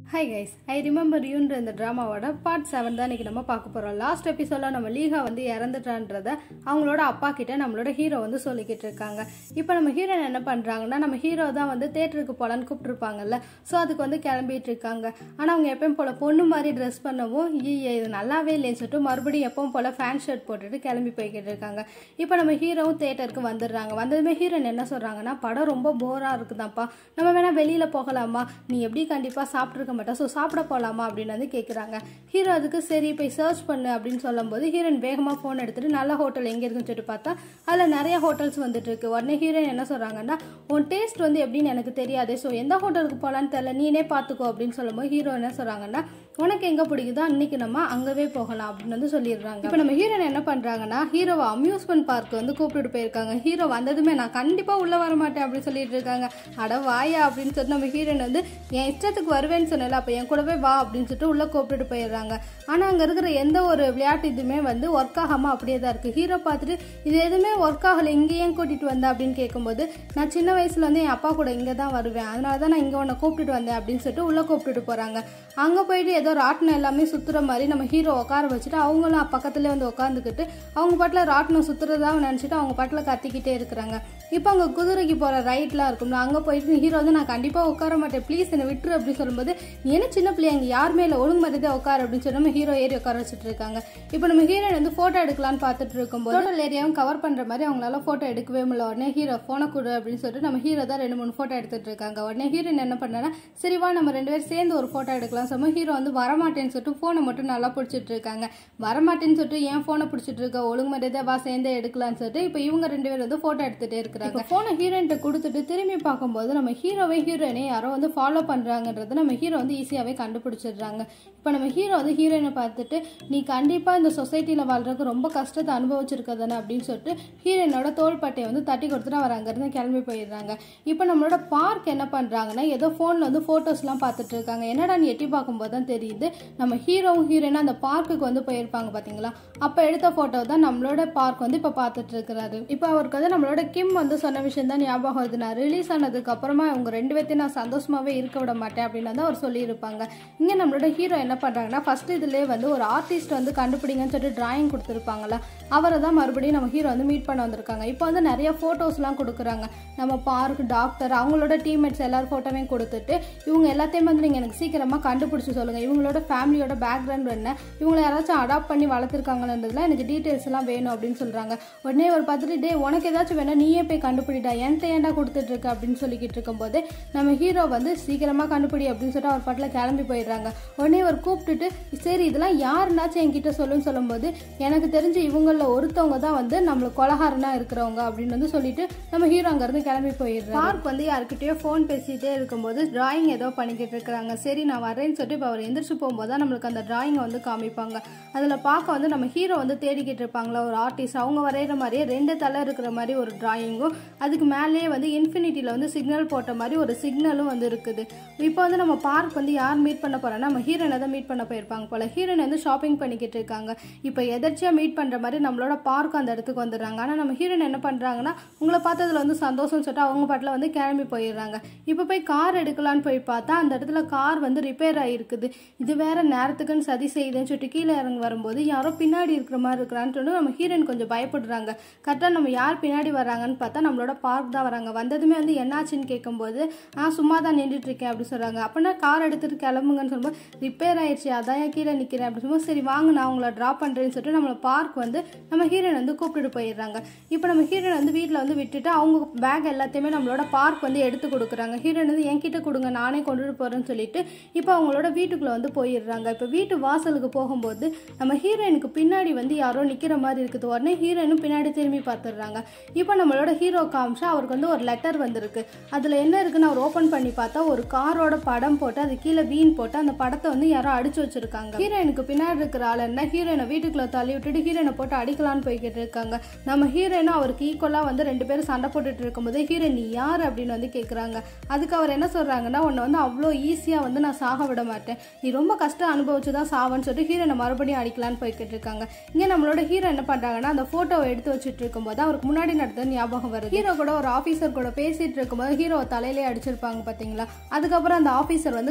hi guys I remember யூன்ற இந்த ட்ராமாவோட பார்ட் செவன் தான் இன்னைக்கு நம்ம பார்க்க போகிறோம் லாஸ்ட் எபிசோட நம்ம லீகா வந்து இறந்துட்டான்றத அவங்களோட அப்பா கிட்ட நம்மளோட ஹீரோ வந்து சொல்லிக்கிட்டு இருக்காங்க இப்போ நம்ம ஹீரோயின் என்ன பண்ணுறாங்கன்னா நம்ம ஹீரோ தான் வந்து தேட்டருக்கு போகலான்னு கூப்பிட்டுருப்பாங்கல்ல ஸோ அதுக்கு வந்து கிளம்பிட்டு இருக்காங்க ஆனால் அவங்க எப்பயும் போல் பொண்ணு மாதிரி ட்ரெஸ் பண்ணவும் ஐயே இது நல்லாவே இல்லைன்னு சொல்லிட்டு மறுபடியும் எப்பவும் போல் ஃபேன் ஷர்ட் போட்டுட்டு கிளம்பி போய்கிட்டு இருக்காங்க இப்போ நம்ம ஹீரோவும் தேட்டருக்கு வந்துடுறாங்க வந்ததுமே ஹீரோயின் என்ன சொல்கிறாங்கன்னா படம் ரொம்ப போராக இருக்குதாப்பா நம்ம வேணா வெளியில் போகலாமா நீ எப்படி கண்டிப்பாக சாப்பிட்ருக்க மாட்டா ஸோ சாப்பிட போகலாமா அப்படின்னு வந்து கேட்குறாங்க ஹீரோ அதுக்கு சரி போய் சர்ச் பண்ணு அப்படின்னு சொல்லும்போது ஹீரோயின் வேகமாக ஃபோன் எடுத்துட்டு நல்ல ஹோட்டல் எங்கே இருக்குன்னு சொல்லிட்டு பார்த்தா அதில் நிறைய ஹோட்டல்ஸ் வந்துட்டு இருக்கு உடனே ஹீரோயின் என்ன சொல்கிறாங்கன்னா உன் டேஸ்ட் வந்து எப்படின்னு எனக்கு தெரியாது ஸோ எந்த ஹோட்டலுக்கு போகலான்னு தெரியல நீனே பார்த்துக்கோ அப்படின்னு சொல்லும்போது ஹீரோ என்ன சொல்கிறாங்கன்னா உனக்கு எங்கே பிடிக்குதோ அன்னைக்கு நம்ம அங்கவே போகலாம் அப்படின்னு வந்து சொல்லிடுறாங்க இப்போ நம்ம ஹீரோயின் என்ன பண்ணுறாங்கன்னா ஹீரோவை அம்யூஸ்மெண்ட் பார்க் வந்து கூப்பிட்டுட்டு போயிருக்காங்க ஹீரோ வந்ததுமே நான் கண்டிப்பாக உள்ளே வர மாட்டேன் அப்படின்னு சொல்லிட்டு இருக்காங்க அட வாயா அப்படின்னு சொல்லிட்டு நம்ம ஹீரோயின் வந்து என் இஷ்டத்துக்கு வருவேன்னு சொன்னல அப்போ என் கூடவே வா அப்படின்னு சொல்லிட்டு உள்ளே கூப்பிட்டுட்டு போயிடுறாங்க ஆனால் அங்கே இருக்கிற எந்த ஒரு விளையாட்டு இதுவுமே வந்து ஒர்க் ஆகாமல் அப்படியே தான் இருக்குது ஹீரோ பார்த்துட்டு இது எதுவுமே ஒர்க் ஆகலை இங்கே ஏன் கூட்டிகிட்டு வந்தேன் அப்படின்னு கேட்கும்போது நான் சின்ன வயசில் வந்து என் அப்பா கூட இங்கே தான் வருவேன் அதனால தான் நான் இங்கே உன்னை கூப்பிட்டுட்டு வந்தேன் அப்படின்னு சொல்லிட்டு உள்ளே கூப்பிட்டுட்டு போகிறாங்க அங்கே போயிட்டு ஏதோ ராட்டினம் எல்லாமே சுற்றுற மாதிரி நம்ம ஹீரோ உட்கார வச்சுட்டு அவங்களும் பக்கத்துலேயே வந்து உட்காந்துக்கிட்டு அவங்க பாட்டில் ராட்டினம் சுற்றுறதா நினச்சிட்டு அவங்க பாட்டில் கத்திக்கிட்டே இருக்கிறாங்க இப்போ அங்கே குதிரைக்கு போகிற ரைட்லாம் இருக்கும்ல அங்கே போயிட்டு ஹீரோ வந்து நான் கண்டிப்பாக உட்கார மாட்டேன் ப்ளீஸ் என்னை விட்டுரு அப்படின்னு சொல்லும்போது நீ என்ன சின்ன பிள்ளை அங்கே யாருமே இல்லை ஒழுங்கு மாதிரி உட்கார் அப்படின்னு சொல்லி நம்ம ஹீரோ ஏறி உட்கார வச்சுட்டு இருக்காங்க இப்போ நம்ம ஹீரோயின் வந்து ஃபோட்டோ எடுக்கலாம்னு பார்த்துட்டு இருக்கும்போது டோட்டல் ஏரியாவும் கவர் பண்ணுற மாதிரி அவங்களால ஃபோட்டோ எடுக்கவே முடியல உடனே ஹீரோ ஃபோனை கொடு அப்படின்னு சொல்லிட்டு நம்ம ஹீரோ தான் ரெண்டு மூணு ஃபோட்டோ எடுத்துட்டு இருக்காங்க உடனே ஹீரோயின் என்ன பண்ணானா சரி வா நம்ம ரெண்டு பேரும் சேர்ந்து ஒரு ஃபோட்டோ எடுக்கலாம் சொன்னோம் ஹீரோ வந்து வரமாட்டேன்னு சொல்லிட்டு ஃபோனை மட்டும் நல்லா பிடிச்சிட்டு இருக்காங்க வரமாட்டேன்னு சொல்லிட்டு ஏன் ஃபோனை பிடிச்சிட்டு இருக்க ஒழுங்கு மரியாதை வா சேர்ந்தே எடுக்கலாம்னு சொல்லிட்டு இப்போ இவங்க ரெண்டு பேர் வந்து ஃபோட்டோ எடுத்துகிட்டே இருக்கிறாங்க ஃபோனை ஹீரோயின்ட்ட கொடுத்துட்டு திரும்பி பார்க்கும்போது நம்ம ஹீரோவை ஹீரோயினை யாரோ வந்து ஃபாலோ பண்ணுறாங்கன்றது நம்ம ஹீரோ வந்து ஈஸியாகவே கண்டுபிடிச்சிடுறாங்க இப்போ நம்ம ஹீரோ வந்து ஹீரோயினை பார்த்துட்டு நீ கண்டிப்பாக இந்த சொசைட்டியில் வாழ்றதுக்கு ரொம்ப கஷ்டத்தை அனுபவிச்சிருக்க தானே அப்படின்னு சொல்லிட்டு ஹீரோயினோட தோள்பட்டையை வந்து தட்டி கொடுத்துட்டு அவர் அங்கேருந்து கிளம்பி போயிடுறாங்க இப்போ நம்மளோட பார்க் என்ன பண்ணுறாங்கன்னா ஏதோ ஃபோனில் வந்து ஃபோட்டோஸ்லாம் பார்த்துட்டு இருக்காங்க என்னடா நீ எட்டி பார்க்கும்போது தான் தெரியுது நம்ம ஹீரோவும் ஹீரோயினும் அந்த பார்க்குக்கு வந்து போயிருப்பாங்க பார்த்தீங்களா அப்போ எடுத்த ஃபோட்டோ தான் நம்மளோட பார்க் வந்து இப்போ பார்த்துட்டு இருக்கிறாரு இப்போ அவருக்கு வந்து நம்மளோட கிம் வந்து சொன்ன விஷயம் தான் ஞாபகம் வருது நான் ரிலீஸ் ஆனதுக்கு அப்புறமா அவங்க ரெண்டு பேர்த்தையும் நான் சந்தோஷமாவே இருக்க விட மாட்டேன் அப்படின்னு வந்து அவர் சொல்லியிருப்பாங்க இங்கே நம்மளோட ஹீரோ என்ன பண்ணுறாங்கன்னா ஃபர்ஸ்ட் இதுலேயே வந்து ஒரு ஆர்டிஸ்ட் வந்து கண்டுபிடிங்கன்னு சொல்லிட்டு டிராயிங் கொடுத்துருப்பாங்களா அவரை தான் மறுபடியும் நம்ம ஹீரோ வந்து மீட் பண்ண வந்திருக்காங்க இப்போ வந்து நிறைய ஃபோட்டோஸ்லாம் கொடுக்குறாங்க நம்ம பார்க் டாக்டர் அவங்களோட டீம்மேட்ஸ் எல்லாரும் ஃபோட்டோவையும் கொடுத்துட்டு இவங்க எல்லாத்தையும் வந்து நீங்கள் எனக்கு சீக்கிரமாக கண்டுபிடிச்சி சொல்லுங்கள் இவங்களோட ஃபேமிலியோட பேக்ரவுண்ட் என்ன இவங்களை யாராச்சும் அடாப்ட் பண்ணி வளர்த்துருக்காங்கன்றதுலாம் எனக்கு டீட்டெயில்ஸ் எல்லாம் வேணும் அப்படின்னு சொல்கிறாங்க உடனே ஒரு பார்த்துட்டு டே உனக்கு ஏதாச்சும் வேணா நீயே போய் கண்டுபிடிடா என்கிட்ட ஏன்டா கொடுத்துட்டு இருக்க அப்படின்னு சொல்லிக்கிட்டு இருக்கும்போது நம்ம ஹீரோ வந்து சீக்கிரமாக கண்டுபிடி அப்படின்னு சொல்லிட்டு அவர் பாட்டில் கிளம்பி போயிடுறாங்க உடனே அவர் கூப்பிட்டுட்டு சரி இதெல்லாம் யாருனாச்சும் என்கிட்ட சொல்லுன்னு சொல்லும்போது எனக்கு தெரிஞ்சு இவங்களில் ஒருத்தவங்க தான் வந்து நம்மளுக்கு கொலகாரனா இருக்கிறவங்க அப்படின்னு வந்து சொல்லிட்டு நம்ம ஹீரோ அங்கேருந்து கிளம்பி போயிடுறாங்க பார்க் வந்து யாருக்கிட்டயோ ஃபோன் பேசிகிட்டே இருக்கும்போது டிராயிங் ஏதோ பண்ணிக்கிட்டு இருக்கிறாங்க சரி நான் வரேன்னு சொல்லிட்டு இப்போ அவர் எந்திரிச்சு போகும்போது தான் நம்மளுக்கு அந்த டிராயிங்கை வந்து காமிப்பாங்க அதில் பார்க்க வந்து நம்ம ஹீரோ வந்து தேடிக்கிட்டு இருப்பாங்களா ஒரு ஆர்டிஸ்ட் அவங்க வரைகிற மாதிரியே ரெண்டு தலை இருக்கிற மாதிரி ஒரு டிராயிங்கும் அதுக்கு மேலேயே வந்து இன்ஃபினிட்டியில் வந்து சிக்னல் போட்ட மாதிரி ஒரு சிக்னலும் வந்து இருக்குது இப்போ வந்து நம்ம பார்க் வந்து யார் மீட் பண்ண போறோம்னா நம்ம ஹீரோனை தான் மீட் பண்ண போயிருப்பாங்க போல ஹீரோயின் வந்து ஷாப்பிங் பண்ணிக்கிட்டு இருக்காங்க இப்போ எதர்ச்சியாக மீட் பண்ணுற மாதிரி நம்மளோட பார்க் அந்த இடத்துக்கு வந்துடுறாங்க ஆனால் நம்ம ஹீரோயின் என்ன பண்ணுறாங்கன்னா உங்களை பார்த்ததுல வந்து சந்தோஷம் சொல்லிட்டு அவங்க பாட்டில் வந்து கிளம்பி போயிடுறாங்க இப்போ போய் கார் எடுக்கலான்னு போய் பார்த்தா அந்த இடத்துல கார் வந்து ரிப்பேர் ஆகிருக்குது இது வேற நேரத்துக்குன்னு சதி செய்யுதுன்னு சொல்லிட்டு கீழே இறங்கி வரும்போது யாரோ பின்னாடி இருக்கிற மாதிரி இருக்கிறான்னு சொல்லி நம்ம ஹீரோயின் கொஞ்சம் பயப்படுறாங்க கரெக்டாக நம்ம யார் பின்னாடி வராங்கன்னு பார்த்தா நம்மளோட பார்க் தான் வராங்க வந்ததுமே வந்து என்னாச்சுன்னு கேட்கும்போது நான் சும்மா தான் நின்றுட்டு இருக்கேன் அப்படி சொல்கிறாங்க அப்படின்னா கார் எடுத்துகிட்டு கிளம்புங்கன்னு சொல்லும்போது ரிப்பேர் ஆயிடுச்சு அதான் ஏன் கீழே நிற்கிறேன் அப்படி சொல்லும்போது சரி வாங்க நான் உங்களை ட்ராப் பண்ணுறேன்னு சொல்லிட்டு நம்மளை பார்க் வந்து நம்ம ஹீரோயின் வந்து கூப்பிட்டுட்டு போயிடுறாங்க இப்போ நம்ம ஹீரோயின் வந்து வீட்டில் வந்து விட்டுட்டு அவங்க பேக் எல்லாத்தையுமே நம்மளோட பார்க் வந்து எடுத்து கொடுக்குறாங்க ஹீரோயின் வந்து என்கிட்ட கொடுங்க நானே கொண்டுட்டு போகிறேன்னு சொல்லிட்டு இப்போ அவங்களோட வீட்டுக்குள்ளே வந்து போயிடுறாங்க இப்போ வீட்டு வாசலுக்கு போகும்போது நம்ம ஹீரோயினுக்கு பின்னாடி வந்து யாரோ நிற்கிற மாதிரி இருக்குது உடனே ஹீரோயினும் பின்னாடி திரும்பி பார்த்துடுறாங்க இப்போ நம்மளோட ஹீரோ காமிச்சா அவருக்கு வந்து ஒரு லெட்டர் வந்திருக்கு அதில் என்ன இருக்குன்னு அவர் ஓப்பன் பண்ணி பார்த்தா ஒரு காரோட படம் போட்டு அது கீழே வீண் போட்டு அந்த படத்தை வந்து யாரோ அடிச்சு வச்சிருக்காங்க ஹீரோயினுக்கு பின்னாடி இருக்கிற ஆள் என்ன ஹீரோயினை வீட்டுக்குள்ள தள்ளி விட்டுட்டு ஹீரோயினை போட்டு அடிக்கலான்னு போய்கிட்டு இருக்காங்க நம்ம ஹீரோயினும் அவருக்கு ஈக்குவலாக வந்து ரெண்டு பேரும் சண்டை போட்டுட்டு இருக்கும்போது ஹீரோயின் நீ யார் அப்படின்னு வந்து கேட்குறாங்க அதுக்கு அவர் என்ன சொல்கிறாங்கன்னா உன்னை வந்து அவ்வளோ ஈஸியாக வந்து நான் சாக விட மாட்டேன் நீ ரொம்ப கஷ்டம் அனுபவிச்சு தான் சாவன்னு சொல்லிட்டு ஹீரோனை மறுபடியும் அடிக்கலான்னு போய்கிட்டு இருக்காங்க இங்கே நம்மளோட ஹீரோ என்ன பண்ணுறாங்கன்னா அந்த ஃபோட்டோவை எடுத்து வச்சுட்டு இருக்கும்போது அவருக்கு முன்னாடி நடந்தது ஞாபகம் வருது ஹீரோ கூட ஒரு ஆஃபீஸர் கூட பேசிட்டு இருக்கும்போது ஹீரோ தலையிலே அடிச்சிருப்பாங்க பார்த்தீங்களா அதுக்கப்புறம் அந்த ஆஃபீஸர் வந்து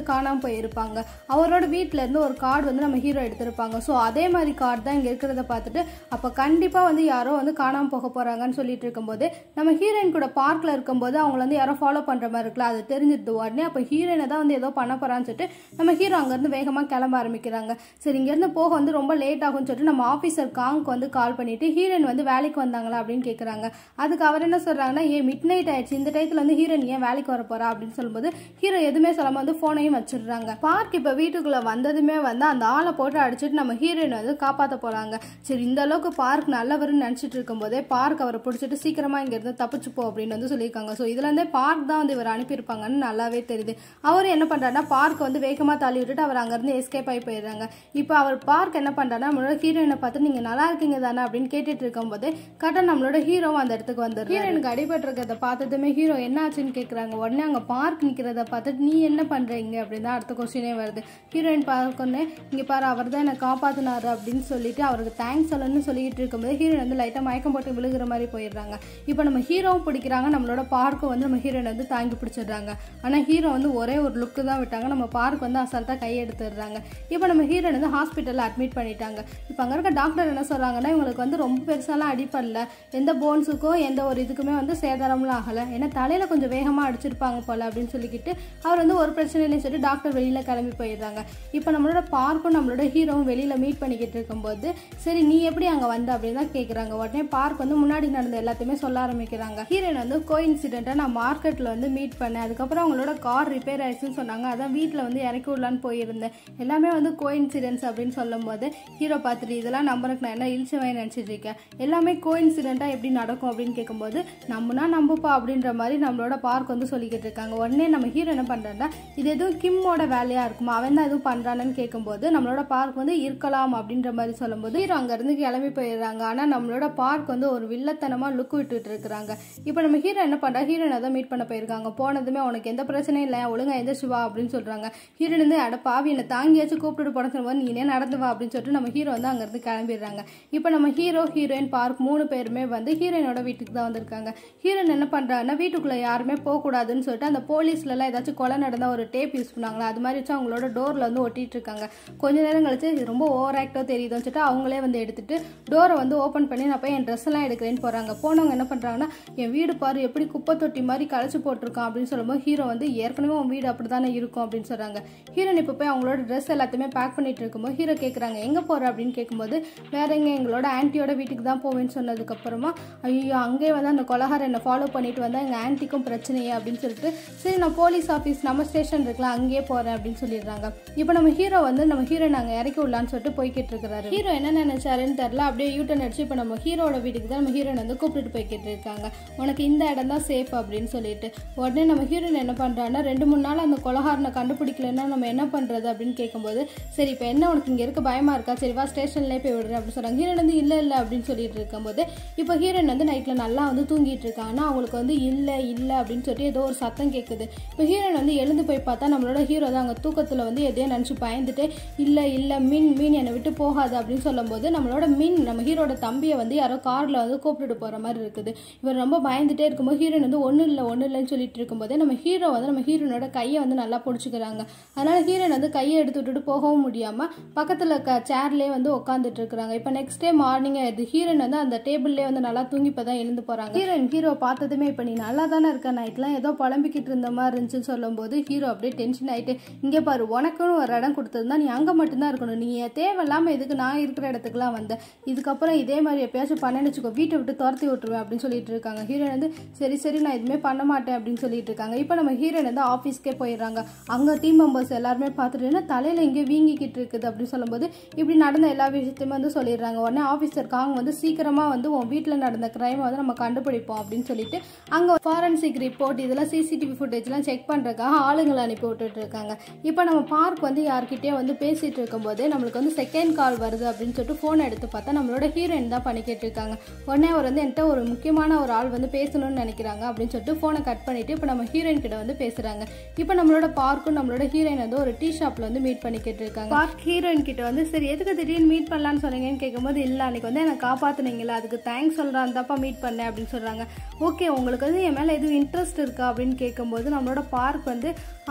காணாமல் போயிருப்பாங்க அவரோட வீட்டில இருந்து ஒரு கார்டு வந்து நம்ம ஹீரோ எடுத்திருப்பாங்க ஸோ அதே மாதிரி கார்டு தான் இங்கே இருக்கிறத பார்த்துட்டு அப்போ கண்டிப்பாக வந்து யாரோ வந்து காணாமல் போக போகிறாங்கன்னு சொல்லிட்டு இருக்கும்போது நம்ம ஹீரோயின் கூட பார்க்கில் இருக்கும்போது அவங்கள வந்து யாரோ ஃபாலோ பண்ணுற மாதிரி இருக்குல்ல அது தெரிஞ்சிருது உடனே அப்போ ஹீரோயினை தான் வந்து ஏதோ பண்ண போகிறான்னு சொல்லிட்டு நம்ம ஹீரோ அங்கேருந்து வேகமாக கிளம்ப ஆரம்பிக்கிறாங்க சரி இங்கேருந்து போக வந்து ரொம்ப லேட் ஆகும்னு சொல்லிட்டு நம்ம ஆஃபீஸர் காங்க்கு வந்து கால் பண்ணிட்டு ஹீரோயின் வந்து வேலைக்கு வந்தாங்களா அப்படின்னு கேட்குறாங்க அதுக்கு அவர் என்ன சொல்கிறாங்கன்னா ஏன் மிட் நைட் ஆயிடுச்சு இந்த டயத்தில் வந்து ஹீரோயின் ஏன் வேலைக்கு வர போறா அப்படின்னு சொல்லும்போது ஹீரோ எதுவுமே சொல்லாம வந்து ஃபோனையும் வச்சிடுறாங்க பார்க் இப்போ வீட்டுக்குள்ள வந்ததுமே வந்து அந்த ஆளை போட்டு அடிச்சுட்டு நம்ம ஹீரோயின் வந்து காப்பாற்ற போறாங்க சரி இந்த அளவுக்கு பார்க் நல்லவர்னு நினச்சிட்டு இருக்கும்போதே பார்க் அவரை பிடிச்சிட்டு சீக்கிரமா இங்க இருந்து தப்பிச்சு போ அப்படின்னு வந்து சொல்லியிருக்காங்க ஸோ இதுல இருந்தே பார்க் தான் வந்து இவர் அனுப்பியிருப்பாங்கன்னு நல்லாவே தெரியுது அவர் என்ன பண்றாருன்னா பார்க் வந்து வேகமா தள்ளி விட்டுட்டு அவர் அங்கிருந்து எஸ்கேப் ஆகி போயிடுறாங்க இப்போ அவர் பார்க் என்ன பண்றாருன்னா நம்மளோட ஹீரோயினை பார்த்து நீங்க நல்லா இருக்கீங்க தானே அப்படின்னு கேட்டுட்டு இருக்கும்போது கரெக்டாக நம்மளோட ஹீரோவும் அந்த இடத்துக்கு வந்துடுறாரு ஹீரோயினுக்கு அடிபட்டு இருக்கிறத பார்த்ததுமே ஹீரோ என்ன ஆச்சுன்னு கேட்குறாங்க உடனே அங்கே பார்க் நிற்கிறத பார்த்துட்டு நீ என்ன பண்ணுறீங்க அப்படின்னு தான் அடுத்த கொஸ்டினே வருது ஹீரோயின் பார்க்கொன்னே இங்கே பாரு அவர் தான் என்னை காப்பாற்றினாரு அப்படின்னு சொல்லிட்டு அவருக்கு தேங்க்ஸ் சொல்லணும்னு சொல்லிட்டு இருக்கும்போது ஹீரோயின் வந்து லைட்டாக மயக்கம் போட்டு விழுகிற மாதிரி போயிடுறாங்க இப்போ நம்ம ஹீரோவும் பிடிக்கிறாங்க நம்மளோட பார்க்கும் வந்து நம்ம ஹீரோயின் வந்து தாங்கி பிடிச்சிடுறாங்க ஆனால் ஹீரோ வந்து ஒரே ஒரு லுக்கு தான் விட்டாங்க நம்ம பார்க் வந்து அசால்ட்டாக கையெடுத்துடுறாங்க இப்போ நம்ம ஹீரோயின் வந்து ஹாஸ்பிட்டலில் அட்மிட் பண்ணிட்டாங்க இப்போ அங்கே இருக்க டாக்டர் என்ன சொல்கிறாங்கன்னா இவங்களுக்கு வந்து ரொம்ப பெருசாலாம் அடிப்படல எந்த போன்ஸுக்கும் எந்த ஒரு இதுக்குமே வந்து சேதாரம்லாம் ஆகலை ஏன்னா தலையில் கொஞ்சம் வேகமாக அடிச்சிருப்பாங்க போல அப்படின்னு சொல்லிக்கிட்டு அவர் வந்து ஒரு பிரச்சனை இல்லைன்னு சொல்லி டாக்டர் வெளியில் கிளம்பி போயிடுறாங்க இப்போ நம்மளோட பார்க்கும் நம்மளோட ஹீரோவும் வெளியில் மீட் பண்ணிக்கிட்டு இருக்கும்போது சரி நீ எப்படி அங்கே வந்த அப்படின்னு தான் கேட்குறாங்க உடனே பார்க் வந்து முன்னாடி நடந்த எல்லாத்தையுமே சொல்ல ஆரம்பிக்கிறாங்க ஹீரோயின் வந்து கோ இன்சிடென்ட்டாக நான் மார்க்கெட்டில் வந்து மீட் பண்ணேன் அதுக்கப்புறம் அவங்களோட கார் ரிப்பேர் ஆயிடுச்சுன்னு சொன்னாங்க அதான் வீட்டில் வந்து இறக்கி விடலான்னு போயிருந்தேன் எல்லாமே வந்து கோ இன்சிடென்ட்ஸ் அப்படின்னு சொல்லும்போது ஹீரோ பார்த்துட்டு இதெல்லாம் நம்பருக்கு நான் என்ன இழிச்சவன் நினச்சிட்டு இருக்கேன் எல்லாமே கோ இன்சிடென்ட்டாக எப்படி நடக்கும் அப்படின்னு கேட்கும்போது நம்புனா நம்புப்பா அப்படின்ற மாதிரி நம்மளோட பார்க் வந்து சொல்லிக்கிட்டு இருக்காங்க உடனே நம்ம ஹீரோ என்ன பண்ணுறாருன்னா இது எதுவும் கிம்மோட வேலையாக இருக்குமா அவன் தான் எதுவும் பண்ணுறான்னு கேட்கும்போது நம்மளோட பார்க் வந்து இருக்கலாம் அப்படின்ற மாதிரி சொல்லும்போது ஹீரோ அங்கேருந்து கிளம்பி போயிடுறாங்க ஆனால் நம்மளோட பார்க் வந்து ஒரு வில்லத்தனமாக லுக் விட்டுட்டு இருக்கிறாங்க இப்போ நம்ம ஹீரோ என்ன பண்ணுறா ஹீரோனை தான் மீட் பண்ண போயிருக்காங்க போனதுமே உனக்கு எந்த பிரச்சனையும் இல்லை ஒழுங்கா எந்திரிச்சு வா அப்படின்னு சொல்கிறாங்க ஹீரோன் வந்து அட பாவி என்னை தாங்கியாச்சும் கூப்பிட்டு போன சொல்லும்போது நீ என்ன நடந்து வா அப்படின்னு சொல்லிட்டு நம்ம ஹீரோ வந்து அங்கேருந்து கிளம்பிடுறாங்க இப்போ நம்ம ஹீரோ ஹீரோயின் பார்க் மூணு பேருமே வந்து ஹீரோயினோட வீட்டுக்கு தான் வந்திருக்காங்க ஹீரோயின் என்ன பண்ணுறாங்கன்னா வீட்டுக்குள்ளே யாருமே போகக்கூடாதுன்னு சொல்லிட்டு அந்த போலீஸ்லலாம் ஏதாச்சும் கொலை நடந்தால் ஒரு டேப் யூஸ் பண்ணாங்களா அது மாதிரி வச்சு அவங்களோட டோரில் வந்து ஒட்டிட்டு இருக்காங்க கொஞ்ச நேரம் கழிச்சு இது ரொம்ப ஓவர் ஆக்டாக தெரியுதுன்னு சொல்லிட்டு அவங்களே வந்து எடுத்துட்டு டோரை வந்து ஓப்பன் பண்ணி நான் போய் என் ட்ரெஸ் எல்லாம் எடுக்கிறேன்னு போகிறாங்க போனவங்க என்ன பண்ணுறாங்கன்னா என் வீடு பாரு எப்படி குப்பை தொட்டி மாதிரி கழிச்சு போட்டிருக்கான் அப்படின்னு சொல்லும்போது ஹீரோ வந்து ஏற்கனவே உன் வீடு அப்படி தானே இருக்கும் அப்படின்னு சொல்கிறாங்க ஹீரோயின் இப்போ போய் அவங்களோட ட்ரெஸ் எல்லாத்தையுமே பேக் பண்ணிட்டு இருக்கும்போது ஹீரோ கேட்குறாங்க எங்கே போகிற அப்படின்னு கேட்கும்போது வேற எங்கே எங்களோட ஆன்ட்டியோட வீட்டுக்கு தான் போவேன்னு சொன்னதுக்கப்புறமா ஐயோ அங்கேயே வந்து அந்த கொலகாரம் என்னை ஃபாலோ பண்ணிட்டு வந்தா எங்கள் ஆன்ட்டிக்கும் பிரச்சனையே அப்படின்னு சொல்லிட்டு சரி நான் போலீஸ் ஆஃபீஸ் நம்ம ஸ்டேஷன் இருக்கலாம் அங்கேயே போகிறேன் அப்படின்னு சொல்லிடுறாங்க இப்போ நம்ம ஹீரோ வந்து நம்ம ஹீரோ நாங்கள் இறக்கி விடலான்னு சொல்லிட்டு போய்கிட்டு இருக்கிறாரு ஹீரோ என்ன நினைச்சாருன்னு தெரில அப்படியே யூட்டன் அடிச்சு இப்போ நம்ம ஹீரோட வீட்டுக்கு தான் நம்ம ஹீரோயின் வந்து கூப்பிட்டுட்டு போய்கிட்டு இருக்காங்க உனக்கு இந்த இடம் தான் சேஃப் அப்படின்னு சொல்லிட்டு உடனே நம்ம ஹீரோயின் என்ன பண்ணுறான்னா ரெண்டு மூணு நாள் அந்த கொலகாரனை கண்டுபிடிக்கலன்னா நம்ம என்ன பண்ணுறது அப்படின்னு கேட்கும்போது சரி இப்போ என்ன உனக்கு இங்கே இருக்க பயமாக இருக்கா சரி வா ஸ்டேஷன்லேயே போய் விடுறேன் அப்படின்னு சொல்கிறாங்க ஹீரோயின் வந்து இல்லை இல்லை அப்படின்னு சொல்லிட்டு இருக்கும்போது இப்போ ஹீரோயின் வந்து நைட்டில் நல்லா வந்து தூங்கிட்டு இருக்காங்க ஆனால் அவங்களுக்கு வந்து இல்லை இல்லை அப்படின்னு சொல்லிட்டு ஏதோ ஒரு சத்தம் கேட்குது இப்போ ஹீரோயின் வந்து எழுந்து போய் பார்த்தா நம்மளோட ஹீரோ தான் அங்கே தூக்கத்தில் வந்து எதையோ நினச்சி பயந்துட்டு இல்லை இல்லை மீன் மீன் என்னை விட்டு போகாது அப்படின்னு சொல்லும்போது நம்மளோட மீன் நம்ம ஹீரோட தம்பியை வந்து யாரோ காரில் வந்து கூப்பிட்டுட்டு போகிற மாதிரி இருக்குது இவர் ரொம்ப பயந்துட்டே இருக்கும்போது ஹீரோயின் வந்து ஒன்றும் இல்லை ஒன்றும் இல்லைன்னு சொல்லிட்டு இருக்கும்போது நம்ம ஹீரோ வந்து நம்ம ஹீரோனோட கையை வந்து நல்லா பிடிச்சிக்கிறாங்க அதனால ஹீரோயின் வந்து கையை எடுத்து விட்டுட்டு போகவும் முடியாமல் பக்கத்தில் இருக்க சேர்லேயே வந்து உட்காந்துட்டு இருக்கிறாங்க இப்போ நெக்ஸ்ட் டே மார்னிங் ஆயிடுது ஹீரோயின் வந்து அந்த டேபிள்லேயே வந்து நல்லா தூங்கி இப்போ தான் எழுந்து போகிறாங்க ஹீரோயின் ஹீரோ பார்த்ததுமே இப்போ நீ நல்லா தானே இருக்க நைட்லாம் ஏதோ புலம்பிக்கிட்டு இருந்த மாதிரி இருந்துச்சுன்னு சொல்லும்போது ஹீரோ அப்படியே டென்ஷன் ஆகிட்டு இங்கே பாரு உனக்குன்னு ஒரு இடம் கொடுத்துருந்தா நீ அங்கே மட்டும்தான் இருக்கணும் நீ தேவையில்லாமல் எதுக்கு நான் இருக்கிற இடத்துக்குலாம் வந்த இதுக்கப்புறம் இதே மாதிரி எப்பயாச்சும் பண்ணேன்னு வச்சுக்கோ வீட்டை விட்டு துரத்தி விட்டுருவேன் அப்படின்னு சொல்லிட்டு இருக்காங்க ஹீரோயின் வந்து சரி சரி நான் எதுவுமே பண்ண மாட்டேன் அப்படின்னு சொல்லிட்டு இருக்காங்க இப்போ நம்ம ஹீரோயின் வந்து ஆஃபீஸ்க்கே போயிடுறாங்க அங்கே டீம் மெம்பர்ஸ் எல்லாருமே பார்த்துட்டு என்ன தலையில் இங்கே வீங்கிக்கிட்டு இருக்குது அப்படின்னு சொல்லும்போது இப்படி நடந்த எல்லா விஷயத்தையுமே வந்து சொல்லிடுறாங்க உடனே ஆஃபீஸர் காங் வந்து சீக்கிரமாக வந்து உன் வீட்டில் நடந்த கிரைமை வந்து நம்ம கண்டுபிடிப்போம் அப்படின்னு சொல்லிட்டு அங்கே ஃபாரன்சிக் ரிப்போர்ட் இதெல்லாம் சிசிடிவி ஃபுட்டேஜ்லாம் செக் பண்ணுறதுக்காக ஆளுங்களை அனுப்பி விட்டுட்டு இருக்காங்க இப்போ நம்ம பார்க் வந்து யார்கிட்டயே வந்து பேசிட்டு இருக்கும்போது நம்மளுக்கு வந்து செகண்ட் கால் வருது அப்படின்னு சொல்லிட்டு ஃபோன் எடுத்து பார்த்தா நம்மளோட ஹீரோயின் தான் பண்ணிக்கிட்டு இருக்காங்க உடனே அவர் வந்து என்கிட்ட ஒரு முக்கியமான ஒரு ஆள் வந்து பேசணும்னு நினைக்கிறாங்க அப்படின்னு சொல்லிட்டு ஃபோனை கட் பண்ணிட்டு இப்போ நம்ம ஹீரோயின் கிட்ட வந்து பேசுறாங்க இப்போ நம்மளோட பார்க்கும் நம்மளோட ஹீரோயின் வந்து ஒரு டீ ஷாப்ல வந்து மீட் பண்ணிக்கிட்டு இருக்காங்க பார்க் ஹீரோயின் கிட்ட வந்து சரி எதுக்கு திடீர்னு மீட் பண்ணலாம்னு சொன்னீங்கன்னு கேட்கும்போது இல்லை அன்னைக்கு வந்து எனக்கு காப்பாத்துனீங்களா அதுக்கு தேங்க்ஸ் சொல்றான் தப்பா மீட் பண்ணேன் அப்படின்னு சொல்றாங்க ஓகே உங்களுக்கு வந்து என் மேல எதுவும் இன்ட்ரெஸ்ட் இருக்கா அப்படின்னு கேட்கும்போது நம்மளோட பார்க் வந்து ஆமா நீ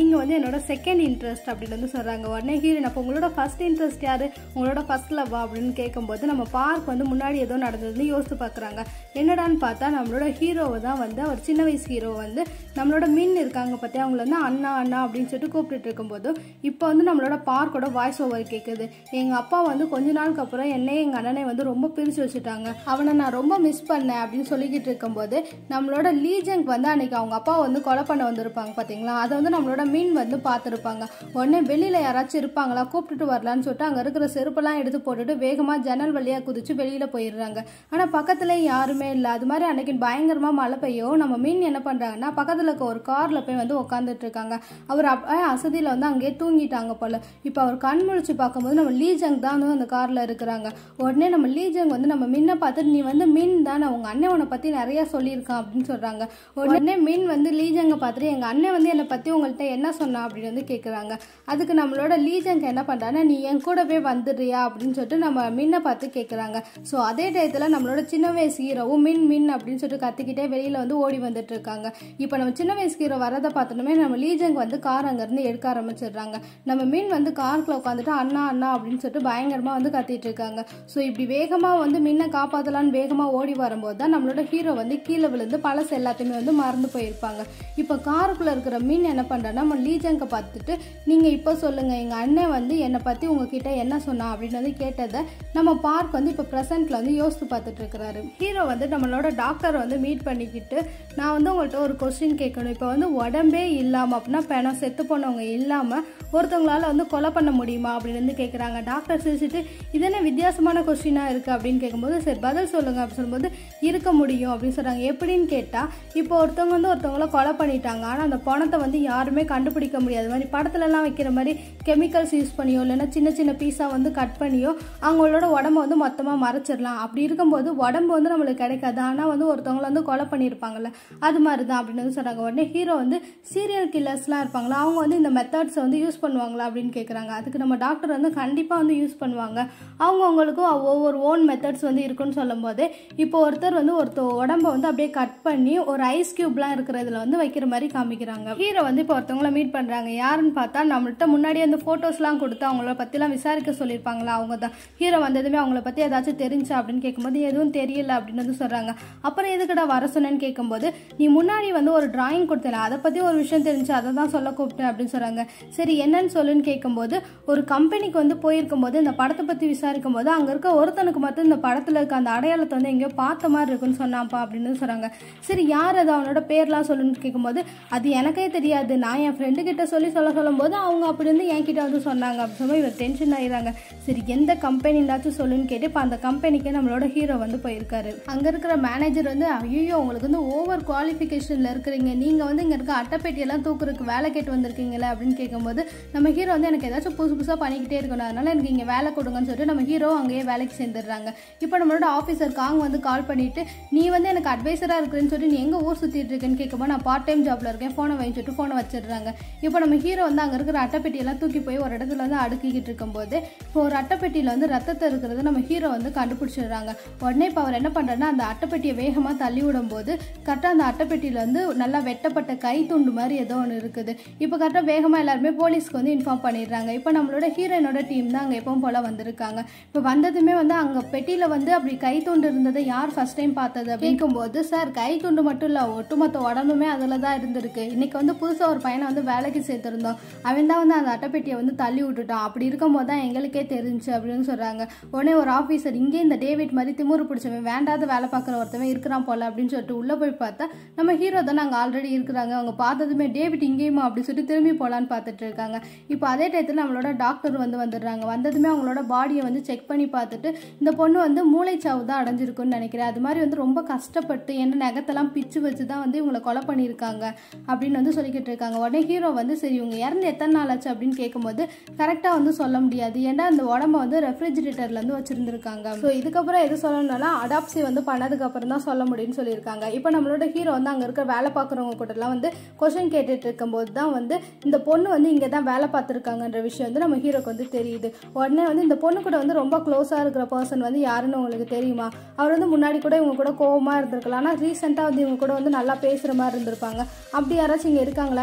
நீங்கள் வந்து என்னோட செகண்ட் இன்ட்ரெஸ்ட் அப்படின்னு வந்து சொல்கிறாங்க உடனே ஹீரோயின் அப்போ உங்களோட ஃபர்ஸ்ட் இன்ட்ரெஸ்ட் யார் உங்களோட ஃபர்ஸ்ட் லவ்வா அப்படின்னு கேட்கும்போது நம்ம பார்க் வந்து முன்னாடி ஏதோ நடந்ததுன்னு யோசித்து பார்க்குறாங்க என்னடான்னு பார்த்தா நம்மளோட ஹீரோவை தான் வந்து அவர் சின்ன வயசு ஹீரோ வந்து நம்மளோட மின் இருக்காங்க பற்றி அவங்கள வந்து அண்ணா அண்ணா அப்படின்னு சொல்லிட்டு கூப்பிட்டுட்டு இருக்கும்போது இப்போ வந்து நம்மளோட பார்க்கோட வாய்ஸ் ஓவர் கேட்குது எங்கள் அப்பா வந்து கொஞ்ச நாளுக்கு அப்புறம் என்னையும் எங்கள் அண்ணனை வந்து ரொம்ப பிரித்து வச்சுட்டாங்க அவனை நான் ரொம்ப மிஸ் பண்ணேன் அப்படின்னு சொல்லிக்கிட்டு இருக்கும்போது நம்மளோட லீஜங்க் வந்து அன்னைக்கு அவங்க அப்பா வந்து கொலை பண்ண வந்திருப்பாங்க பார்த்தீங்களா அதை வந்து நம்மளோட மீன் வந்து பார்த்துருப்பாங்க உடனே வெளியில் யாராச்சும் இருப்பாங்களா கூப்பிட்டுட்டு வரலான்னு சொல்லிட்டு அங்கே இருக்கிற செருப்பெல்லாம் எடுத்து போட்டுட்டு வேகமாக ஜன்னல் வழியாக குதிச்சு வெளியில் போயிடுறாங்க ஆனால் பக்கத்தில் யாருமே இல்லை அது மாதிரி அன்னைக்கு பயங்கரமாக மழை பெய்யும் நம்ம மீன் என்ன பண்ணுறாங்கன்னா பக்கத்தில் இருக்க ஒரு காரில் போய் வந்து உட்காந்துட்டு இருக்காங்க அவர் அப்ப அசதியில் வந்து அங்கேயே தூங்கிட்டாங்க போல இப்போ அவர் கண் முழிச்சு பார்க்கும்போது நம்ம லீஜங் தான் வந்து அந்த காரில் இருக்கிறாங்க உடனே நம்ம லீஜங் வந்து நம்ம மின்னை பார்த்துட்டு நீ வந்து மின் தானே உங்கள் அண்ணன் உன்னை பற்றி நிறைய சொல்லியிருக்கான் அப்படின்னு சொல்கிறாங்க உடனே மின் வந்து லீஜங்கை பார்த்துட்டு எங்கள் அண்ணன் வந்து என்னை பற்றி உங்கள்கிட்ட என்ன சொன்னா அப்படின்னு வந்து கேட்குறாங்க அதுக்கு நம்மளோட லீஜங்க என்ன பண்ணுறாங்கன்னா நீ என் கூடவே வந்துடுறியா அப்படின்னு சொல்லிட்டு நம்ம மின்னை பார்த்து கேட்குறாங்க ஸோ அதே டயத்தில் நம்மளோட சின்ன வயசு ஹீரோவும் மின் மின் அப்படின்னு சொல்லிட்டு கத்திக்கிட்டே வெளியில் வந்து ஓடி வந்துட்டு இருக்காங்க இப்போ நம்ம சின்ன வயசு ஹீரோ வரதை பார்த்தோமே நம்ம லீஜங் வந்து கார் அங்கேருந்து எடுக்க ஆரம்பிச்சிடுறாங்க நம்ம மீன் வந்து காருக்குள்ள உட்காந்துட்டு அண்ணா அண்ணா அப்படின்னு சொல்லிட்டு பயங்கரமாக வந்து கத்திட்டு இருக்காங்க ஸோ இப்படி வேகமாக வந்து மின்னை காப்பாற்றலான்னு வேகமாக ஓடி வரும்போது தான் நம்மளோட ஹீரோ வந்து கீழே விழுந்து பழசு எல்லாத்தையுமே வந்து மறந்து போயிருப்பாங்க இப்போ காருக்குள்ளே இருக்கிற மீன் என்ன பண்ணுறேன்னா நம்ம லீஜங்கை பார்த்துட்டு நீங்கள் இப்போ சொல்லுங்கள் எங்கள் அண்ணன் வந்து என்னை பற்றி உங்ககிட்ட என்ன சொன்னா அப்படின்னு வந்து கேட்டதை நம்ம பார்க் வந்து இப்போ ப்ரெசென்ட்டில் வந்து யோசித்து பார்த்துட்டு இருக்கிறாரு ஹீரோ வந்து நம்மளோட டாக்டர் வந்து மீட் பண்ணிக்கிட்டு நான் வந்து உங்கள்கிட்ட ஒரு கொஸ்டின் கேட்கணும் இப்போ வந்து உடம்பே இல்லாமல் அப்படின்னா பணம் செத்து போனவங்க இல்லாமல் ஒருத்தவங்களால வந்து கொலை பண்ண முடியுமா அப்படின்னு வந்து கேட்குறாங்க டாக்டர் சிரிச்சிட்டு இது என்ன வித்தியாசமான கொஸ்டினாக இருக்குது அப்படின்னு கேட்கும்போது சரி பதில் சொல்லுங்க அப்படின்னு சொல்லும்போது இருக்க முடியும் அப்படின்னு சொல்கிறாங்க எப்படின்னு கேட்டால் இப்போ ஒருத்தவங்க வந்து ஒருத்தவங்கள கொலை பண்ணிட்டாங்க ஆனால் அந்த பணத்தை வந்து யாருமே கண்டுபிடிக்க முடியாத மாதிரி படத்துலலாம் வைக்கிற மாதிரி கெமிக்கல்ஸ் யூஸ் பண்ணியோ இல்லைன்னா சின்ன சின்ன பீஸாக வந்து கட் பண்ணியோ அவங்களோட உடம்ப வந்து மொத்தமாக மறைச்சிடலாம் அப்படி இருக்கும்போது உடம்பு வந்து நம்மளுக்கு கிடைக்காது ஆனால் வந்து ஒருத்தவங்கள வந்து கொலை பண்ணியிருப்பாங்கல்ல அது மாதிரி தான் அப்படின்னு வந்து சொல்கிறாங்க உடனே ஹீரோ வந்து சீரியல் கில்லர்ஸ்லாம் இருப்பாங்களா அவங்க வந்து இந்த மெத்தட்ஸை வந்து யூஸ் பண்ணுவாங்களா அப்படின்னு கேட்குறாங்க அதுக்கு நம்ம டாக்டர் வந்து கண்டிப்பாக வந்து யூஸ் பண்ணுவாங்க அவங்கவுங்களுக்கும் ஒவ்வொரு ஓன் மெத்தட்ஸ் வந்து இருக்குன்னு சொல்லும்போது இப்போ ஒருத்தர் வந்து ஒருத்தர் உடம்ப வந்து அப்படியே கட் பண்ணி ஒரு ஐஸ் கியூப்லாம் இருக்கிறதுல வந்து வைக்கிற மாதிரி காமிக்கிறாங்க ஹீரோ வந்து இப்போ ஒருத்தவங்கள மீட் பண்ணுறாங்க யாருன்னு பார்த்தா நம்மள்ட்ட முன்னாடியே அந்த ஃபோட்டோஸ்லாம் கொடுத்து அவங்கள பற்றிலாம் விசாரிக்க சொல்லியிருப்பாங்களா அவங்க தான் ஹீரோ வந்ததுமே அவங்கள பற்றி ஏதாச்சும் தெரிஞ்சா அப்படின்னு கேட்கும்போது எதுவும் தெரியல அப்படின்னு வந்து சொல்கிறாங்க அப்புறம் எதுக்குடா வர சொன்னேன்னு கேட்கும்போது நீ முன்னாடி வந்து ஒரு டிராயிங் கொடுத்தல அதை பற்றி ஒரு விஷயம் தெரிஞ்சு அதை தான் சொல்ல கூப்பிட்டேன் அப்படின்னு சொல்கிறாங்க சரி என்னன்னு சொல்லுன்னு கேட்கும்போது ஒரு கம்பெனிக்கு வந்து போயிருக்கும்போது இந்த படத்தை பற்றி விசாரிக்கும் போது அங்கே இருக்க ஒருத்தனுக்கு மட்டும் இந்த படத்தில் இருக்க அந்த அடையாளத்தை வந்து எங்கேயோ பார்த்த மாதிரி இருக்குன்னு சொன்னாப்பா அப்படின்னு சொல்கிறாங்க சரி யார் அது அவனோட பேர்லாம் சொல்லுன்னு கேட்கும்போது அது எனக்கே தெரியாது நான் என் ஃப்ரெண்டு கிட்ட சொல்லி சொல்ல சொல்லும்போது அவங்க அப்படி வந்து என்கிட்ட வந்து சொன்னாங்க அப்படி சொல்லி இவர் டென்ஷன் ஆயிடுறாங்க சரி எந்த கம்பெனினாச்சும் சொல்லுன்னு கேட்டு இப்போ அந்த கம்பெனிக்கு நம்மளோட ஹீரோ வந்து போயிருக்காரு அங்கே இருக்கிற மேனேஜர் வந்து ஐயோ உங்களுக்கு வந்து ஓவர் குவாலிஃபிகேஷனில் இருக்கிறீங்க நீங்கள் வந்து இங்கே இருக்க அட்டைப்பெட்டியெல்லாம் தூக்குறதுக்கு வேலை கேட்டு வந்திருக்கீங்களே அப்படின்னு கேட்கும்போது நம்ம ஹீரோ வந்து எனக்கு ஏதாச்சும் புதுசு புதுசாக பண்ணிக்கிட்டே இருக்கணும் அதனால எனக்கு இங்கே வேலை கொடுங்கன்னு சொல்லிட்டு நம்ம ஹீரோ அங்கேயே வேலைக்கு சேர்ந்துடுறாங்க இப்போ நம்மளோட ஆஃபீஸர் காங் வந்து கால் பண்ணிட்டு நீ வந்து எனக்கு அட்வைசராக இருக்கிறேன்னு சொல்லிட்டு நீ எங்கே ஊர் சுற்றிட்டு இருக்கேன்னு கேட்கும்போது நான் பார்ட் டைம் ஜாப்ல இருக்கேன் ஃபோனை வாங்கி சொல்லிட்டு ஃபோனை வச்சிடுறாங்க இப்போ நம்ம ஹீரோ வந்து அங்கே இருக்கிற அட்டைப்பெட்டியெல்லாம் தூக்கி போய் ஒரு இடத்துல வந்து அடுக்கிக்கிட்டு இருக்கும்போது இப்போ ஒரு அட்டைப்பெட்டியில் வந்து ரத்தத்தை இருக்கிறத நம்ம ஹீரோ வந்து கண்டுபிடிச்சிடுறாங்க உடனே இப்போ அவர் என்ன பண்ணுறாருன்னா அந்த அட்டைப்பெட்டியை வேகமாக தள்ளி விடும்போது கரெக்டாக அந்த அட்டைப்பெட்டியில் வந்து நல்லா வெட்டப்பட்ட கை துண்டு மாதிரி ஏதோ ஒன்று இருக்குது இப்போ கரெக்டாக வேகமாக எல்லாருமே போலீஸ்க்கு வந்து இன்ஃபார்ம் பண்ணிடுறாங்க இப்போ நம்மளோட ஹீரோயினோட டீம் தான் அங்கே எப்பவும் போல் வந்திருக்காங்க இப்போ வந்ததுமே வந்து அங்கே பெட்டியில் வந்து அப்படி கை துண்டு இருந்ததை யார் ஃபர்ஸ்ட் டைம் பார்த்தது அப்படிங்கும்போது சார் கை துண்டு மட்டும் இல்லை ஒட்டுமொத்த உடம்புமே அதில் தான் இருந்திருக்கு இன்னைக்கு வந்து புதுசாக ஒரு பையனை வந்து வேலைக்கு சேர்த்துருந்தோம் அவன் தான் வந்து அந்த அட்டைப்பெட்டியை வந்து தள்ளி விட்டுட்டான் அப்படி இருக்கும்போது தான் எங்களுக்கே தெரிஞ்சு அப்படின்னு சொல்கிறாங்க உடனே ஒரு ஆஃபீஸர் இங்கே இந்த டேவிட் மாதிரி திமுரு பிடிச்சவன் வேண்டாத வேலை பார்க்குற ஒருத்தவன் இருக்கிறான் போல அப்படின்னு சொல்லிட்டு உள்ளே போய் பார்த்தா நம்ம ஹீரோ தானே அங்கே ஆல்ரெடி இருக்கிறாங்க அவங்க பார்த்ததுமே டேவிட் இங்கேயுமா அப்படின்னு சொல்லிட்டு திரும்பி போகலான்னு பார்த்துட்டு இருக்காங்க இப்போ அதே டயத்தில் நம்மளோட டாக்டர் வந்து வந்துடுறாங்க வந்ததுமே அவங்களோட பாடியை வந்து செக் பண்ணி பார்த்துட்டு இந்த பொண்ணு வந்து மூளைச்சாவு தான் அடைஞ்சிருக்குன்னு நினைக்கிறேன் அது மாதிரி வந்து ரொம்ப கஷ்டப்பட்டு என்ன நகத்தெல்லாம் பிச்சு வச்சு தான் வந்து இவங்களை கொலை பண்ணியிருக்காங்க அப்படின்னு வந்து சொல்லிக்கிட்டு இருக்காங்க உடனே ஹீரோ வந்து சரி இவங்க இறந்து எத்தனை நாள் ஆச்சு அப்படின்னு கேட்கும்போது கரெக்டாக வந்து சொல்ல முடியாது ஏன்னா அந்த உடம்ப வந்து ரெஃப்ரிஜிரேட்டர்ல இருந்து வச்சிருந்திருக்காங்க ஸோ இதுக்கப்புறம் எது சொல்லணும்னா அடாப்சி வந்து பண்ணதுக்கு அப்புறம் தான் சொல்ல முடியும்னு சொல்லியிருக்காங்க இப்போ நம்மளோட ஹீரோ வந்து அங்கே இருக்க வேலை பார்க்குறவங்க கூடலாம் வந்து கொஷின் கேட்டுட்டு இருக்கும்போது தான் வந்து இந்த பொண்ணு வந்து இங்கே தான் வேலை பார்த்துருக்காங்கன்ற விஷயம் வந்து நம்ம ஹீரோக்கு வந்து தெரியுது உடனே வந்து இந்த பொண்ணு கூட வந்து ரொம்ப க்ளோஸாக இருக்கிற பர்சன் வந்து யாருன்னு உங்களுக்கு தெரியுமா அவர் வந்து முன்னாடி கூட இவங்க கூட கோவமாக இருந்திருக்கலாம் ஆனால் ரீசெண்டாக வந்து இவங்க கூட வந்து நல்லா பேசுகிற மாதிரி இருந்திருப்பாங்க அப்படி யாராச்சும் இங்கே இருக்காங்களான்னு கேட்கும்போது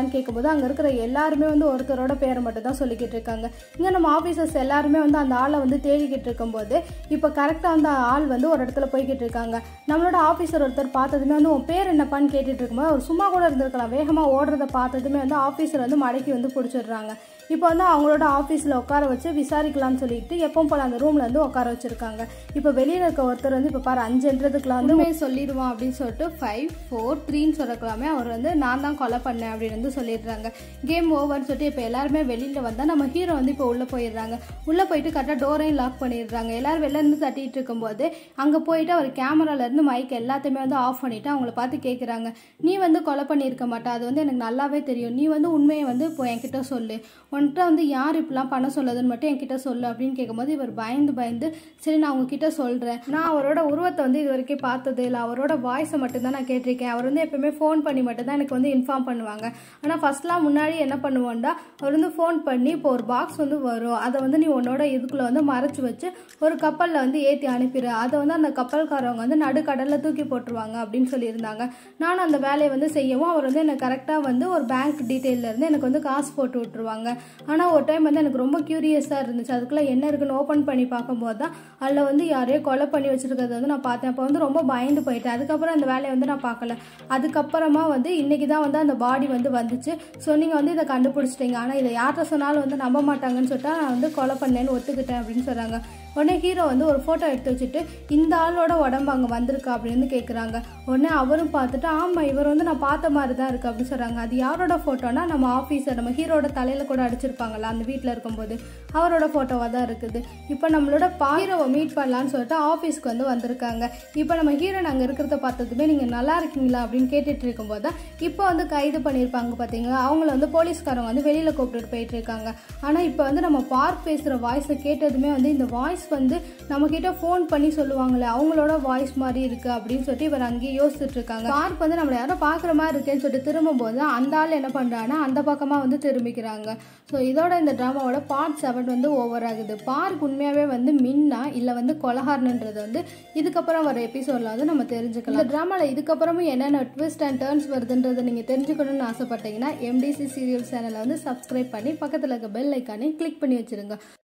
அங்கே இருக்கிற எல்லாருமே வந்து ஒருத்தரோட பேரை மட்டும் தான் சொல்லிக்கிட்டு இருக்காங்க இங்கே நம்ம ஆஃபீஸர்ஸ் எல்லாருமே வந்து அந்த ஆளை வந்து தேடிக்கிட்டு இருக்கும்போது இப்போ கரெக்டாக வந்து ஆள் வந்து ஒரு இடத்துல போய்கிட்டு இருக்காங்க நம்மளோட ஆஃபீஸர் ஒருத்தர் பார்த்ததுமே வந்து உன் பேர் என்னப்பான்னு கேட்டுட்டு இருக்கும்போது அவர் சும்மா கூட இருந்திருக்கலாம் வேகமாக ஓடுறத பார்த்ததுமே வந்து ஆஃபீஸர் வந்து மடக்கி வந்து பிடிச்சிடுறாங்க இப்போ வந்து அவங்களோட ஆஃபீஸில் உட்கார வச்சு விசாரிக்கலாம்னு சொல்லிட்டு எப்பவும் போல அந்த ரூமில் வந்து உட்கார வச்சிருக்காங்க இப்போ வெளியில் இருக்க ஒருத்தர் வந்து இப்போ பாரு அஞ்சுன்றதுக்குலாம் வந்து உண்மையை சொல்லிடுவான் அப்படின்னு சொல்லிட்டு ஃபைவ் ஃபோர் த்ரீன்னு சொல்லக்கலாமே அவர் வந்து நான் தான் கொலை பண்ணேன் அப்படின்னு வந்து சொல்லிடுறாங்க கேம் ஓவர்னு சொல்லிட்டு இப்போ எல்லாருமே வெளியில் வந்தால் நம்ம ஹீரோ வந்து இப்போ உள்ளே போயிடுறாங்க உள்ளே போயிட்டு கரெக்டாக டோரையும் லாக் பண்ணிடுறாங்க எல்லாரும் வெளில இருந்து தட்டிட்டு இருக்கும்போது அங்கே போயிட்டு அவர் கேமராலேருந்து மைக் எல்லாத்தையுமே வந்து ஆஃப் பண்ணிவிட்டு அவங்கள பார்த்து கேட்குறாங்க நீ வந்து கொலை பண்ணியிருக்க மாட்டா அது வந்து எனக்கு நல்லாவே தெரியும் நீ வந்து உண்மையை வந்து இப்போ என்கிட்ட சொல்லு உன்கிட்ட வந்து யார் இப்படிலாம் பண்ண சொல்லுதுன்னு மட்டும் என்கிட்ட சொல்லு அப்படின்னு கேட்கும்போது இவர் பயந்து பயந்து சரி நான் உங்ககிட்ட சொல்கிறேன் நான் அவரோட உருவத்தை வந்து இது வரைக்கும் பார்த்தது இல்லை அவரோட வாய்ஸை மட்டும்தான் நான் கேட்டிருக்கேன் அவர் வந்து எப்பவுமே ஃபோன் பண்ணி மட்டும்தான் எனக்கு வந்து இன்ஃபார்ம் பண்ணுவாங்க ஆனால் ஃபர்ஸ்ட்லாம் முன்னாடி என்ன பண்ணுவோம்டா அவர் வந்து ஃபோன் பண்ணி இப்போ ஒரு பாக்ஸ் வந்து வரும் அதை வந்து நீ உன்னோட இதுக்குள்ளே வந்து மறைச்சு வச்சு ஒரு கப்பலில் வந்து ஏற்றி அனுப்பிடு அதை வந்து அந்த கப்பல்காரவங்க வந்து நடுக்கடலில் தூக்கி போட்டுருவாங்க அப்படின்னு சொல்லியிருந்தாங்க நானும் அந்த வேலையை வந்து செய்யவும் அவர் வந்து எனக்கு கரெக்டாக வந்து ஒரு பேங்க் டீட்டெயிலேருந்து எனக்கு வந்து காசு போட்டு விட்டுருவாங்க ஆனால் ஒரு டைம் வந்து எனக்கு ரொம்ப க்யூரியஸாக இருந்துச்சு அதுக்குள்ளே என்ன இருக்குன்னு ஓப்பன் பண்ணி பார்க்கும்போது தான் அதில் வந்து யாரையோ கொலை பண்ணி வச்சுருக்கிறத வந்து நான் பார்த்தேன் அப்போ வந்து ரொம்ப பயந்து போயிட்டேன் அதுக்கப்புறம் அந்த வேலையை வந்து நான் பார்க்கல அதுக்கப்புறமா வந்து இன்றைக்கி தான் வந்து அந்த பாடி வந்து வந்துச்சு ஸோ நீங்கள் வந்து இதை கண்டுபிடிச்சிட்டீங்க ஆனால் இதை யார்கிட்ட சொன்னாலும் வந்து நம்ப மாட்டாங்கன்னு சொல்லிட்டு நான் வந்து கொலை பண்ணேன்னு ஒத்துக்கிட்டேன் அப்படின்னு சொல்கிறாங்க உடனே ஹீரோ வந்து ஒரு ஃபோட்டோ எடுத்து வச்சுட்டு இந்த ஆளோட உடம்பு அங்கே வந்திருக்கா அப்படின்னு கேட்குறாங்க உடனே அவரும் பார்த்துட்டு ஆமாம் இவர் வந்து நான் பார்த்த மாதிரி தான் இருக்குது அப்படின்னு சொல்கிறாங்க அது யாரோட ஃபோட்டோனா நம்ம ஆஃபீஸர் நம்ம ஹீரோட தலையில் கூட அடிச்சிருப்பாங்கல்ல அந்த வீட்டில் இருக்கும்போது அவரோட ஃபோட்டோவாக தான் இருக்குது இப்போ நம்மளோட ஹீரோவை மீட் பண்ணலான்னு சொல்லிட்டு ஆஃபீஸ்க்கு வந்து வந்திருக்காங்க இப்போ நம்ம ஹீரோன் அங்கே இருக்கிறத பார்த்ததுமே நீங்கள் நல்லா இருக்கீங்களா அப்படின்னு கேட்டுட்டு இருக்கும்போது தான் இப்போ வந்து கைது பண்ணியிருப்பாங்க பார்த்தீங்களா அவங்கள வந்து போலீஸ்காரங்க வந்து வெளியில் கூப்பிட்டுட்டு போயிட்டு இருக்காங்க ஆனால் இப்போ வந்து நம்ம பார்க் பேசுகிற வாய்ஸை கேட்டதுமே வந்து இந்த வாய்ஸ் வந்து நம்மக்கிட்ட ஃபோன் பண்ணி சொல்லுவாங்களே அவங்களோட வாய்ஸ் மாதிரி இருக்கு அப்படின்னு சொல்லிட்டு இவர் அங்கேயே யோசிச்சுட்டு இருக்காங்க பார்க் வந்து நம்மளை யாரோ பார்க்குற மாதிரி இருக்கேன்னு சொல்லிட்டு திரும்பும்போது அந்த ஆள் என்ன பண்ணுறாங்கன்னா அந்த பக்கமாக வந்து திரும்பிக்கிறாங்க ஸோ இதோட இந்த ட்ராமாவோட பார்ட் செவன் வந்து ஓவர் ஆகுது பார்க் உண்மையாகவே வந்து மின்னா இல்லை வந்து கொலகாரன்ன்றது வந்து இதுக்கப்புறம் வர எபிசோடில் வந்து நம்ம தெரிஞ்சுக்கலாம் இந்த ட்ராமாவில் இதுக்கப்புறமும் என்னென்ன ட்விஸ்ட் அண்ட் டேர்ன்ஸ் வருதுன்றதை நீங்கள் தெரிஞ்சுக்கணும்னு ஆசைப்பட்டீங்கன்னா எம்டிசி சீரியல் சேனலை வந்து சப்ஸ்கிரைப் பண்ணி பக்கத்தில் இருக்க பெல் ஐக்கானே கிளிக் பண்ணி வச்சிருங்க